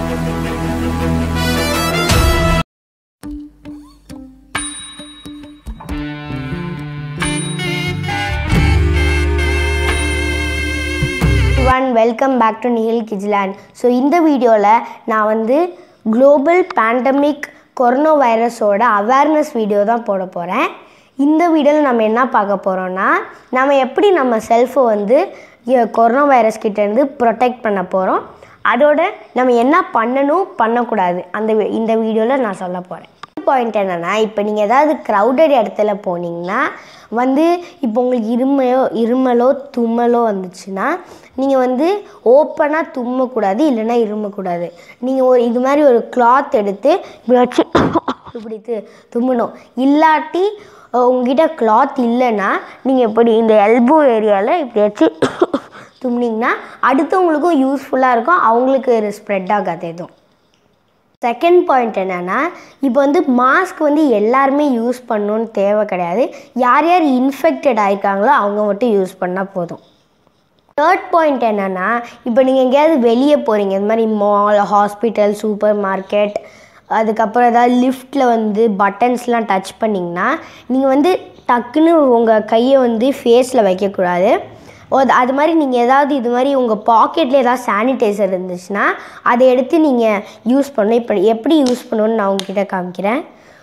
one welcome back to Nikhil கிஜ்லேண்ட் so இந்த வீடியோவில் நான் வந்து குளோபல் பேண்டமிக் கொரோனா வைரஸோட அவேர்னஸ் வீடியோ தான் போட போகிறேன் இந்த வீடியோவில் நம்ம என்ன பார்க்க போகிறோம்னா நம்ம எப்படி நம்ம செல்ஃபை வந்து இ- கொரோனா வைரஸ் கிட்டேருந்து ப்ரொடெக்ட் பண்ண போகிறோம் அதோட நம்ம என்ன பண்ணணும் பண்ணக்கூடாது அந்த வி- இந்த வீடியோவில் நான் சொல்ல போகிறேன் பாயிண்ட் என்னென்னா இப்போ நீங்கள் ஏதாவது க்ரௌடட் இடத்துல போனீங்கன்னா வந்து இப்போ உங்களுக்கு இருமையோ இருமலோ தும்மலோ வந்துச்சுன்னா நீங்கள் வந்து ஓப்பனாக தும்மக்கூடாது இல்லைன்னா இருமக்கூடாது நீங்கள் ஒரு இது மாதிரி ஒரு கிளாத் எடுத்து இப்படி வச்சு இப்படி து- தும்மணும் இல்லாட்டி அஹ், உங்ககிட்ட கிளாத் இல்லைன்னா நீங்கள் இப்படி இந்த எல்போ ஏரியாவில் இப்படி வச்சு தும்னிங்கன்னா அடுத்தவங்களுக்கும் யூஸ்ஃபுல்லாக இருக்கும் அவங்களுக்கு ஸ்ப்ரெட் ஆகாது எதுவும் செகண்ட் பாயிண்ட் என்னென்னா இப்போ வந்து மாஸ்க் வந்து எல்லாருமே யூஸ் பண்ணணும்னு தேவை கிடையாது யார் யார் இன்ஃபெக்டட் ஆயிருக்காங்களோ அவங்க மட்டும் யூஸ் பண்ணால் போதும் தேர்ட் பாயிண்ட் என்னென்னா இப்போ நீங்கள் எங்கேயாவது வெளியே போகிறீங்க இந்த மாதிரி மால் ஹாஸ்பிட்டல் சூப்பர் மார்க்கெட் அதுக்கப்புறம் ஏதாவது லிஃப்ட்டில் வந்து பட்டன்ஸ்லாம் டச் பண்ணிங்கன்னா நீங்கள் வந்து டக்குன்னு உங்கள் கையை வந்து ஃபேஸில் வைக்கக்கூடாது ஓ, அது- அது மாதிரி நீங்கள் ஏதாவது இது மாதிரி உங்கள் பாக்கெட்டில் ஏதாவது சானிடைசர் இருந்துச்சுன்னா அதை எடுத்து நீங்கள் யூஸ் பண்ணணும் இப்போ எப்படி யூஸ் பண்ணணும்னு நான் உங்ககிட்ட காமிக்கிறேன்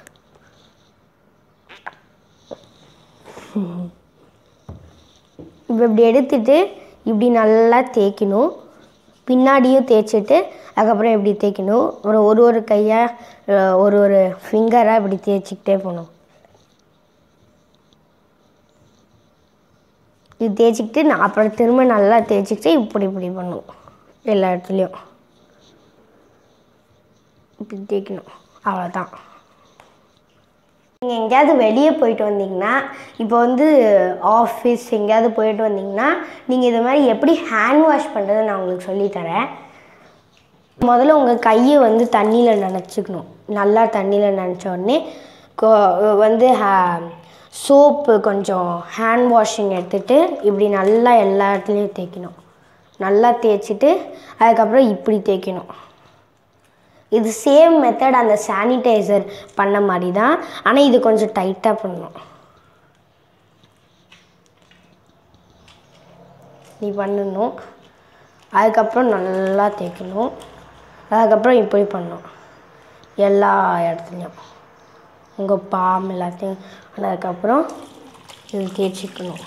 இப்போ இப்படி எடுத்துட்டு இப்படி நல்லா தேய்க்கணும் பின்னாடியும் தேய்ச்சிட்டு அதுக்கப்புறம் இப்படி தேய்க்கணும் ஒரு ஒரு ஒரு கையாக ஒரு ஒரு ஃபிங்கராக இப்படி தேய்ச்சிக்கிட்டே போகணும் இது தேய்ச்சிக்கிட்டு நான் அப்புறம் திரும்ப நல்லா தேய்ச்சிக்கிட்டு இப்படி இப்படி பண்ணும் எல்லா இடத்துலையும் இப்படி தேய்க்கணும் அவ்வளோதான் நீங்கள் எங்கேயாவது வெளியே போயிட்டு வந்தீங்கன்னா இப்போ வந்து ஆஃபீஸ் எங்கேயாவது போயிட்டு வந்தீங்கன்னா நீங்கள் இது மாதிரி எப்படி ஹேண்ட் வாஷ் பண்ணுறதை நான் உங்களுக்கு சொல்லித்தரேன் முதல்ல உங்கள் கையை வந்து தண்ணியில் நனைச்சிக்கணும் நல்லா தண்ணியில் நனைச்ச உடனே கொ- வந்து சோப்பு கொஞ்சம் ஹேண்ட் வாஷிங் எடுத்துகிட்டு இப்படி நல்லா எல்லா இடத்துலையும் தேய்க்கணும் நல்லா தேய்ச்சிட்டு அதுக்கப்புறம் இப்படி தேய்க்கணும் இது சேம் மெத்தட் அந்த சானிடைசர் பண்ண மாதிரி தான் ஆனால் இது கொஞ்சம் டைட்டாக பண்ணணும் நீ பண்ணணும் அதுக்கப்புறம் நல்லா தேய்க்கணும் அதுக்கப்புறம் இப்படி பண்ணணும் எல்லா இடத்துலையும் உங்கள் பாம் எல்லாத்தையும் அதுக்கப்புறம் இது தேய்ச்சிக்கணும்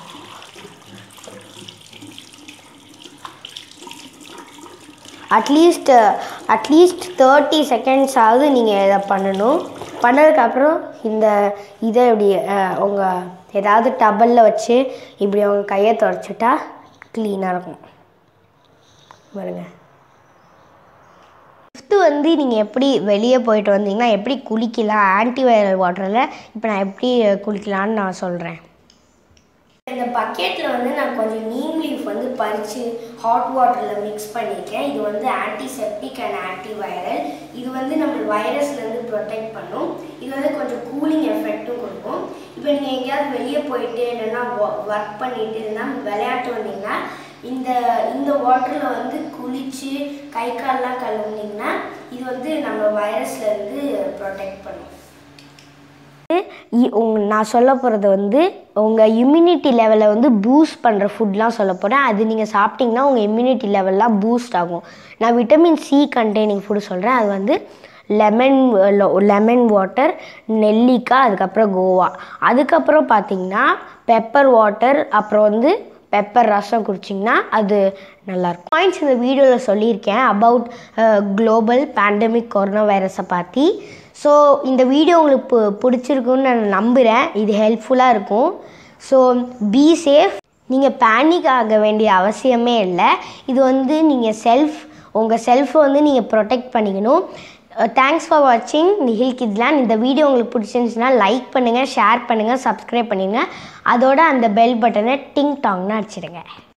அட்லீஸ்ட் அட்லீஸ்ட் தேர்ட்டி செகண்ட்ஸ் ஆகுது நீங்கள் இதை பண்ணணும் பண்ணதுக்கப்புறம் இந்த இதை இப்படி அஹ், உங்கள் ஏதாவது டபலில் வச்சு இப்படி உங்கள் கையை துடைச்சிட்டா க்ளீனாக இருக்கும் பாருங்க ஃபிஃப்த்து வந்து நீங்கள் எப்படி வெளியே போயிட்டு வந்தீங்கன்னா எப்படி குளிக்கலாம் ஆன்டி வைரல் வாட்டரில் இப்போ நான் எப்படி குளிக்கலான்னு நான் சொல்கிறேன் இந்த பக்கெட்டில் வந்து நான் கொஞ்சம் நீம் லீஃப் வந்து பறித்து ஹாட் வாட்டரில் மிக்ஸ் பண்ணியிருக்கேன் இது வந்து ஆன்டிசெப்டிக் அண்ட் ஆன்டி வைரல் இது வந்து நம்ம வைரஸ்லேருந்து ப்ரொடெக்ட் பண்ணும் இது வந்து கொஞ்சம் கூலிங் எஃபெக்ட்டும் கொடுக்கும் இப்போ நீங்கள் எங்கேயாவது வெளியே போயிட்டு இல்லைன்னா ஒர்க் பண்ணிட்டு இல்லைன்னா விளையாட்டு வந்தீங்கன்னா இந்த இந்த வாட்டரில் வந்து குளித்து கை கால்லாம் கழுவுனீங்கன்னா இது வந்து நம்ம வைரஸ்லேருந்து ப்ரொடெக்ட் பண்ணும் இ- உங்க நான் சொல்ல போகிறது வந்து உங்கள் இம்யூனிட்டி லெவலை வந்து பூஸ்ட் பண்ணுற ஃபுட்லாம் சொல்ல போகிறேன் அது நீங்கள் சாப்பிட்டீங்கன்னா உங்கள் இம்யூனிட்டி லெவல்லாம் பூஸ்ட் ஆகும் நான் விட்டமின் சி கண்டெய்னிங் ஃபுட் சொல்கிறேன் அது வந்து லெமன் லெமன் வாட்டர் நெல்லிக்காய் அதுக்கப்புறம் கோவா அதுக்கப்புறம் பார்த்தீங்கன்னா பெப்பர் வாட்டர் அப்புறம் வந்து பெப்பர் ரசம் குடிச்சிங்கன்னா அது நல்லாயிருக்கும் பாயிண்ட்ஸ் இந்த வீடியோவில் சொல்லியிருக்கேன் அபவுட் குளோபல் பேண்டமிக் கொரோனா வைரஸை பற்றி ஸோ இந்த வீடியோ உங்களுக்கு பு- பிடிச்சிருக்குன்னு நான் நம்புகிறேன் இது ஹெல்ப்ஃபுல்லாக இருக்கும் ஸோ பி சேஃப் நீங்கள் பேனிக் ஆக வேண்டிய அவசியமே இல்லை இது வந்து நீங்கள் செல்ஃப் உங்கள் செல்ஃபை வந்து நீங்கள் ப்ரொடெக்ட் பண்ணிக்கணும் தேங்க்ஸ் ஃபார் வாட்சிங் நிஹில் கிட்லான் இந்த வீடியோ உங்களுக்கு பிடிச்சிருந்துச்சுன்னா லைக் பண்ணுங்கள் ஷேர் பண்ணுங்கள் சப்ஸ்கிரைப் பண்ணிடுங்க அதோட அந்த பெல் பட்டனை டிங் டாங்னு அடிச்சிடுங்க